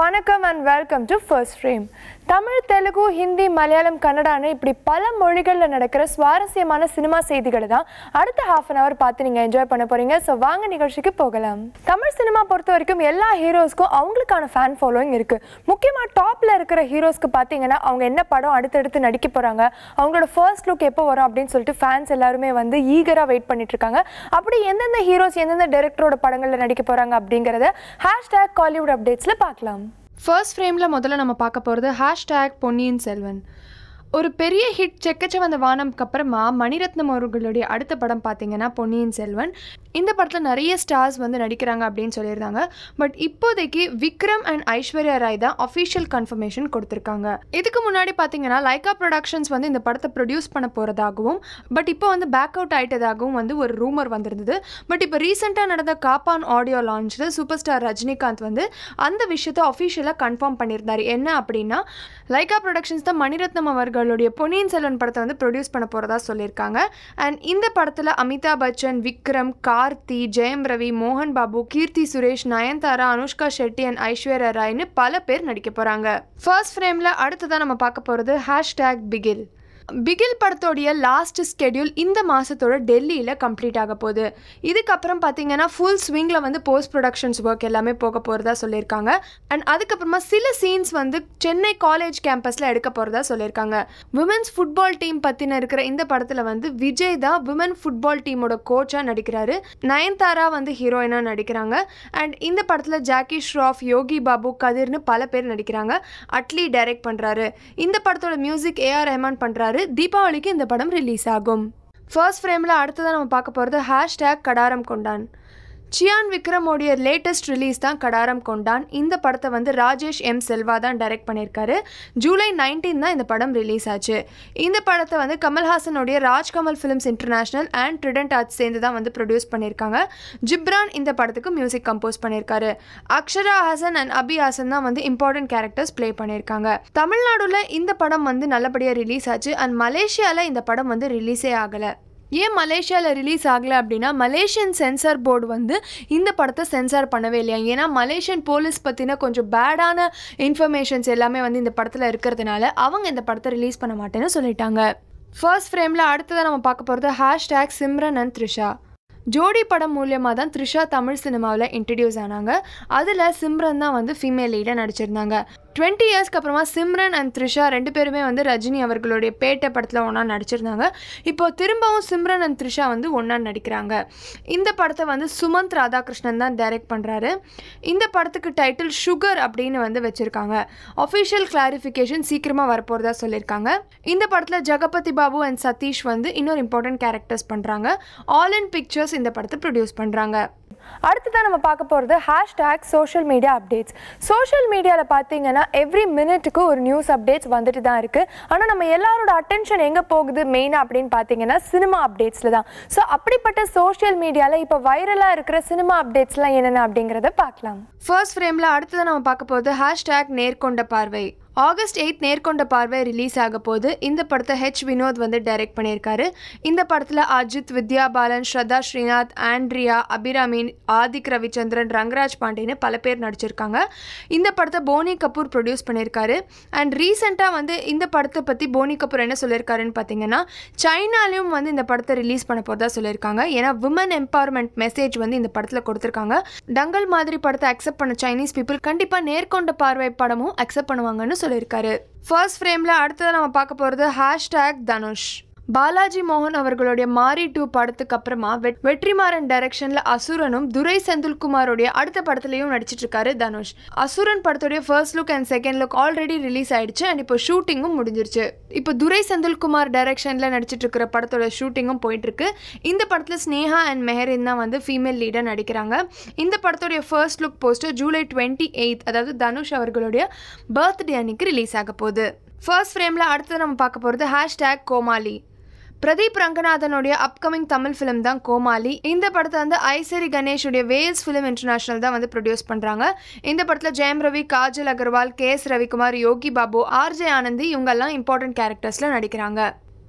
வணக்கம் and welcome to first frame Tamil Telugu Hindi Malayalam கன்னடான்னு இப்படி பல மொழிகளில் நடக்கிற சுவாரஸ்யமான சினிமா செய்திகளை தான் அடுத்த ஹாஃப் அன் ஹவர் பார்த்து நீங்கள் என்ஜாய் பண்ண போறீங்க ஸோ வாங்க நிகழ்ச்சிக்கு போகலாம் தமிழ் சினிமா பொறுத்த வரைக்கும் எல்லா ஹீரோஸ்க்கும் அவங்களுக்கான ஃபேன் ஃபாலோயிங் இருக்கு முக்கியமாக டாப்ல இருக்கிற ஹீரோஸ்க்கு பார்த்தீங்கன்னா அவங்க என்ன படம் அடுத்தடுத்து நடிக்க போறாங்க அவங்களோட ஃபர்ஸ்ட் லுக் எப்போ வரும் அப்படின்னு சொல்லிட்டு ஃபேன்ஸ் எல்லாருமே வந்து ஈகராக வெயிட் பண்ணிட்டு இருக்காங்க அப்படி எந்தெந்த ஹீரோஸ் எந்தெந்த டைரக்டரோட படங்களில் நடிக்க போறாங்க அப்படிங்கிறத ஹேஷ்டேக் காலிவுட் அப்டேட்ஸில் பார்க்கலாம் ஃபர்ஸ்ட் ஃப்ரேமில் முதல்ல நம்ம பார்க்க போகிறது ஹேஷ்டேக் பொன்னியின் செல்வன் ஒரு பெரிய ஹிட் செக்கச்சவந்த வானம்க்கு அப்புறமா மணிரத்னம் அவர்களுடைய அடுத்த படம் பார்த்தீங்கன்னா பொன்னியின் செல்வன் இந்த படத்தில் நிறைய ஸ்டார்ஸ் வந்து நடிக்கிறாங்க அப்படின்னு சொல்லியிருந்தாங்க பட் இப்போதைக்கு விக்ரம் அண்ட் ஐஸ்வர்யா ராய் தான் அஃபிஷியல் கன்ஃபர்மேஷன் கொடுத்துருக்காங்க இதுக்கு முன்னாடி பார்த்தீங்கன்னா லைகா ப்ரொடக்ஷன்ஸ் வந்து இந்த படத்தை ப்ரொடியூஸ் பண்ண போகிறதாகவும் பட் இப்போ வந்து பேக் அவுட் ஆயிட்டதாகவும் வந்து ஒரு ரூமர் வந்திருந்தது பட் இப்போ ரீசெண்டாக நடந்த காப்பான் ஆடியோ லான்ச்சில் சூப்பர் ஸ்டார் ரஜினிகாந்த் வந்து அந்த விஷயத்தை அஃபிஷியலாக கன்ஃபார்ம் பண்ணியிருந்தார் என்ன அப்படின்னா லைகா ப்ரொடக்ஷன்ஸ் தான் மணிரத்னம் அவர்களுடைய பொன்னியின் செல்வன் படத்தை வந்து ப்ரொடியூஸ் பண்ண போகிறதா சொல்லியிருக்காங்க அண்ட் இந்த படத்தில் அமிதாப் பச்சன் விக்ரம் கார்த்தி ஜெயம் ரவி மோகன் பாபு கீர்த்தி சுரேஷ் நயன்தாரா அனுஷ்கா ஷெட்டி அண்ட் ஐஸ்வர்யா ராய்னு பல பேர் நடிக்க போகிறாங்க ஃபர்ஸ்ட் ஃப்ரேமில் அடுத்ததான் நம்ம பார்க்க போகிறது ஹேஷ்டேக் பிகில் பிகில் படத்தோடைய லாஸ்ட் ஸ்கெடியூல் இந்த மாதத்தோட டெல்லியில் கம்ப்ளீட் ஆக போகுது இதுக்கப்புறம் பார்த்தீங்கன்னா ஃபுல் ஸ்விங்கில் வந்து போஸ்ட் ப்ரொடக்ஷன்ஸ் ஒர்க் எல்லாமே போக போகிறதா சொல்லியிருக்காங்க அண்ட் அதுக்கப்புறமா சில சீன்ஸ் வந்து சென்னை காலேஜ் கேம்பஸில் எடுக்க போகிறதா சொல்லியிருக்காங்க விமென்ஸ் ஃபுட்பால் டீம் பற்றின இருக்கிற இந்த படத்தில் வந்து விஜய் தான் விமன் ஃபுட்பால் டீமோட கோச்சாக நடிக்கிறாரு நயன்தாரா வந்து ஹீரோயினாக நடிக்கிறாங்க அண்ட் இந்த படத்தில் ஜாக்கி ஷ்ராஃப் யோகி பாபு கதிர்னு பல பேர் நடிக்கிறாங்க அட்லி டைரக்ட் பண்ணுறாரு இந்த படத்தோட மியூசிக் ஏஆர் ரஹ்மான் பண்ணுறாரு தீபாவளிக்கு இந்த படம் ரிலீஸ் ஆகும் ஃபர்ஸ்ட் ஃப்ரேமில் அடுத்ததான் நம்ம பார்க்க போகிறது ஹேஷ்டேக் கடாரம் கொண்டான் சியான் விக்ரமோடைய லேட்டஸ்ட் ரிலீஸ் தான் கடாரம் கொண்டான் இந்த படத்தை வந்து ராஜேஷ் எம் செல்வா தான் டைரக்ட் பண்ணியிருக்காரு ஜூலை நைன்டீன் தான் இந்த படம் ரிலீஸ் ஆச்சு இந்த படத்தை வந்து கமல்ஹாசனுடைய Rajkamal Films International and Trident Arts சேர்ந்து தான் வந்து ப்ரொடியூஸ் பண்ணியிருக்காங்க ஜிப்ரான் இந்த படத்துக்கு மியூசிக் கம்போஸ் பண்ணியிருக்காரு அக்ஷரா ஹாசன் அண்ட் அபி ஹாசன் தான் வந்து இம்பார்ட்டன்ட் கேரக்டர்ஸ் ப்ளே பண்ணியிருக்காங்க தமிழ்நாடுல இந்த படம் வந்து நல்லபடியாக ரிலீஸ் ஆச்சு அண்ட் மலேசியாவில் இந்த படம் வந்து ரிலீஸே ஆகலை ஏன் மலேசியாவில் ரிலீஸ் ஆகலை அப்படின்னா மலேசியன் சென்சார் போர்டு வந்து இந்த படத்தை சென்சார் பண்ணவே இல்லையா ஏன்னா மலேசியன் போலீஸ் பற்றின கொஞ்சம் பேடான இன்ஃபர்மேஷன்ஸ் எல்லாமே வந்து இந்த படத்தில் இருக்கிறதுனால அவங்க இந்த படத்தை ரிலீஸ் பண்ண மாட்டேன்னு சொல்லிட்டாங்க ஃபர்ஸ்ட் ஃப்ரேமில் அடுத்ததாக நம்ம பார்க்க போகிறது ஹேஷ்டேக் சிம்ரன் அண்ட் த்ரிஷா ஜோடி படம் மூலியமாக தான் த்ரிஷா தமிழ் சினிமாவில் இன்ட்ரடியூஸ் ஆனாங்க அதில் சிம்ரன் தான் வந்து ஃபீமேல் லீடாக நடிச்சிருந்தாங்க டுவெண்ட்டி இயர்ஸ்க்கு அப்புறமா சிம்ரன் அண்ட் த்ரிஷா ரெண்டு பேருமே வந்து ரஜினி அவர்களுடைய பேட்டை படத்தில் ஒன்றா நடிச்சிருந்தாங்க இப்போ திரும்பவும் சிம்ரன் அண்ட் த்ரிஷா வந்து ஒன்றா நடிக்கிறாங்க இந்த படத்தை வந்து சுமந்த் ராதாகிருஷ்ணன் தான் டைரக்ட் பண்ணுறாரு இந்த படத்துக்கு டைட்டில் சுகர் அப்படின்னு வந்து வச்சுருக்காங்க அஃபிஷியல் கிளாரிஃபிகேஷன் சீக்கிரமாக வரப்போகிறதா சொல்லியிருக்காங்க இந்த படத்தில் ஜெகபதி பாபு அண்ட் சதீஷ் வந்து இன்னொரு இம்பார்ட்டன்ட் கேரக்டர்ஸ் பண்ணுறாங்க ஆல் இன் பிக்சர்ஸ் இந்த படத்தை ப்ரொடியூஸ் பண்ணுறாங்க அடுத்ததான் நம்ம பார்க்க போகிறது hashtag social media updates social மீடியாவில் பார்த்தீங்கன்னா எவ்ரி மினிட்டுக்கு ஒரு நியூஸ் அப்டேட்ஸ் வந்துட்டு தான் இருக்குது ஆனால் நம்ம எல்லாரோட அட்டென்ஷன் எங்கே போகுது மெயினாக அப்படின்னு பார்த்தீங்கன்னா சினிமா அப்டேட்ஸில் தான் ஸோ அப்படிப்பட்ட சோஷியல் மீடியாவில் இப்போ வைரலாக இருக்கிற சினிமா அப்டேட்ஸ்லாம் என்னென்ன அப்படிங்கிறத பார்க்கலாம் ஃபர்ஸ்ட் ஃப்ரேமில் அடுத்ததான் நம்ம பார்க்க போகிறது ஹேஷ்டேக் நேர்கொண்ட பார்வை ஆகஸ்ட் எயிட் நேர்கொண்ட பார்வை ரிலீஸ் ஆக போது இந்த படத்தை ஹெச் வினோத் வந்து டைரக்ட் பண்ணியிருக்காரு இந்த படத்தில் அஜித் வித்யா பாலன் ஸ்ரத்தா ஸ்ரீநாத் ஆண்ட்ரியா அபிராமின் ஆதிக் ரவிச்சந்திரன் ரங்கராஜ் பாண்டேன்னு பல பேர் நடிச்சிருக்காங்க இந்த படத்தை போனி கபூர் ப்ரொடியூஸ் பண்ணியிருக்காரு அண்ட் ரீசெண்டாக வந்து இந்த படத்தை பற்றி போனி கபூர் என்ன சொல்லியிருக்காருன்னு பார்த்தீங்கன்னா சைனாலையும் வந்து இந்த படத்தை ரிலீஸ் பண்ண போகிறதா சொல்லியிருக்காங்க ஏன்னா விமன் எம்பவர்மெண்ட் மெசேஜ் வந்து இந்த படத்தில் கொடுத்துருக்காங்க டங்கல் மாதிரி படத்தை அக்செப்ட் பண்ண சைனீஸ் பீப்புள் கண்டிப்பாக நேர்கொண்ட பார்வை படமும் அக்செப்ட் பண்ணுவாங்கன்னு சொல்லியிருக்காரு ஃபர்ஸ்ட் ஃப்ரேமில் அடுத்தது நம்ம பார்க்க போகிறது ஹேஷ்டேக் தனுஷ் பாலாஜி மோகன் அவர்களுடைய மாரி டூ படத்துக்கு அப்புறமா வெட் வெற்றிமாறன் டைரக்ஷனில் அசுரனும் துரை செந்தில்குமாரோடைய அடுத்த படத்துலையும் நடிச்சிட்டு இருக்காரு தனுஷ் அசுரன் படத்துடைய first look and second look already release ஆயிடுச்சு அண்ட் இப்போ ஷூட்டிங்கும் முடிஞ்சிருச்சு இப்போ துரை செந்தில்குமார் டைரக்ஷனில் நடிச்சிட்டு இருக்கிற படத்தோட ஷூட்டிங்கும் போயிட்டு இருக்கு இந்த படத்தில் ஸ்னேஹா அண்ட் மெஹரின் தான் வந்து ஃபீமேல் லீடாக நடிக்கிறாங்க இந்த படத்துடைய first look poster July twenty eighth அதாவது தனுஷ் அவர்களுடைய பர்த்டே அன்னைக்கு ரிலீஸ் ஆக போகுது ஃபர்ஸ்ட் ஃப்ரேமில் அடுத்தது நம்ம பார்க்க போகிறது ஹேஷ்டேக் கோமாளி பிரதீப் ரங்கநாதனுடைய அப்கமிங் தமிழ் ஃபிலிம் தான் கோமாளி இந்த படத்தை வந்து ஐசரி கணேஷுடைய வேல்ஸ் ஃபிலிம் இன்டர்நேஷனல் தான் வந்து ப்ரொடியூஸ் பண்ணுறாங்க இந்த படத்தில் Jayam Ravi Kajal Aggarwal K S Ravikumar Yogi Babu RJ Anandhi இவங்கெல்லாம் இம்பார்ட்டன்ட் கேரக்டர்ஸில் நடிக்கிறாங்க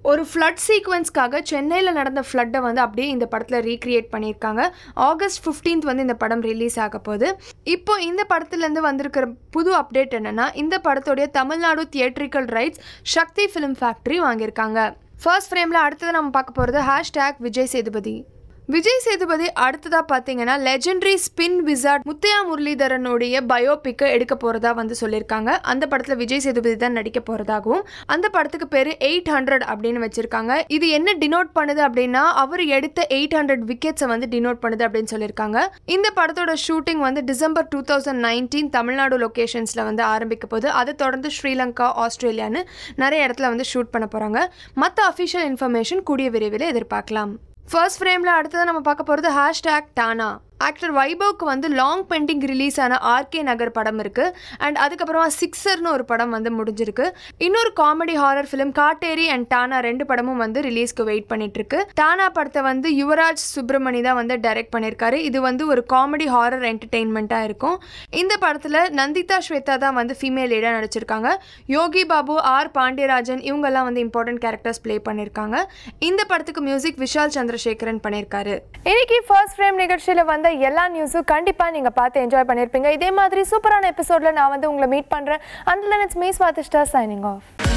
ஒரு ஃப்ளட் சீக்வன்ஸ்க்காக சென்னையில் நடந்த ஃப்ளட்டை வந்து அப்படியே இந்த படத்தில் ரீக்ரியேட் பண்ணியிருக்காங்க ஆகஸ்ட் 15th வந்து இந்த படம் ரிலீஸ் ஆக போகுது இப்போ இந்த படத்துலேருந்து வந்திருக்கிற புது அப்டேட் என்னன்னா இந்த படத்துடைய Tamil Nadu theatrical rights Sakthi Film Factory வாங்கியிருக்காங்க ஃபர்ஸ்ட் ஃப்ரேமில் அடுத்தது நம்ம பார்க்க போகிறது ஹேஷ்டேக் விஜய் சேதுபதி விஜய் சேதுபதி அடுத்ததாக பார்த்தீங்கன்னா லெஜெண்டரி ஸ்பின் விசார்ட் முத்தையா முரளிதரனுடைய பயோபிக்கை எடுக்க போகிறதா வந்து சொல்லியிருக்காங்க அந்த படத்தில் விஜய் சேதுபதி தான் நடிக்க போகிறதாகவும் அந்த படத்துக்கு பேர் எயிட் ஹண்ட்ரட் அப்படின்னு வச்சுருக்காங்க இது என்ன டினோட் பண்ணுது அப்படின்னா அவர் எடுத்த எயிட் ஹண்ட்ரட் விக்கெட்ஸை வந்து டினோட் பண்ணுது அப்படின்னு சொல்லியிருக்காங்க இந்த படத்தோட ஷூட்டிங் வந்து December two thousand nineteen Tamil Nadu லொக்கேஷன்ஸில் வந்து ஆரம்பிக்க போகுது அதை தொடர்ந்து ஸ்ரீலங்கா ஆஸ்திரேலியான்னு நிறைய இடத்துல வந்து ஷூட் பண்ண போகிறாங்க மற்ற அஃபிஷியல் இன்ஃபர்மேஷன் கூடிய விரைவில் எதிர்பார்க்கலாம் ஃபர்ஸ்ட் ஃப்ரேமில் அடுத்தது நம்ம பார்க்க போகிறது ஹேஷ்டேக் டானா ஆக்டர் வைபவ்க்கு வந்து லாங் பெண்டிங் ரிலீஸ் ஆன ஆர்கே நகர் படம் இருக்குது அண்ட் அதுக்கப்புறமா சிக்ஸர்னு ஒரு படம் வந்து முடிஞ்சிருக்கு இன்னொரு comedy horror film Katteri and Taana ரெண்டு படமும் வந்து ரிலீஸ்க்கு வெயிட் பண்ணிட்டு இருக்கு டானா படத்தை வந்து யுவராஜ் சுப்ரமணி தான் வந்து டைரக்ட் பண்ணியிருக்காரு இது வந்து ஒரு காமெடி ஹாரர் என்டர்டெயின்மெண்ட்டாக இருக்கும் இந்த படத்தில் நந்திதா ஸ்வேதா தான் வந்து ஃபீமேல் லீடாக நடிச்சிருக்காங்க யோகி பாபு ஆர் பாண்டியராஜன் இவங்கெல்லாம் வந்து இம்பார்ட்டன்ட் கேரக்டர்ஸ் ப்ளே பண்ணியிருக்காங்க இந்த படத்துக்கு மியூசிக் விஷால் சந்திரசேகரன் பண்ணியிருக்காரு இன்னைக்கு ஃபர்ஸ்ட் ஃப்ரேம் நிகழ்ச்சியில் வந்த எல்லா நியூஸும் கண்டிப்பாக நீங்கள் பார்த்து என்ஜாய் பண்ணியிருப்பீங்க இதே மாதிரி சூப்பரான எபிசோடில் நான் வந்து உங்களை மீட் பண்ணுறேன் and it's miss Vasishta signing of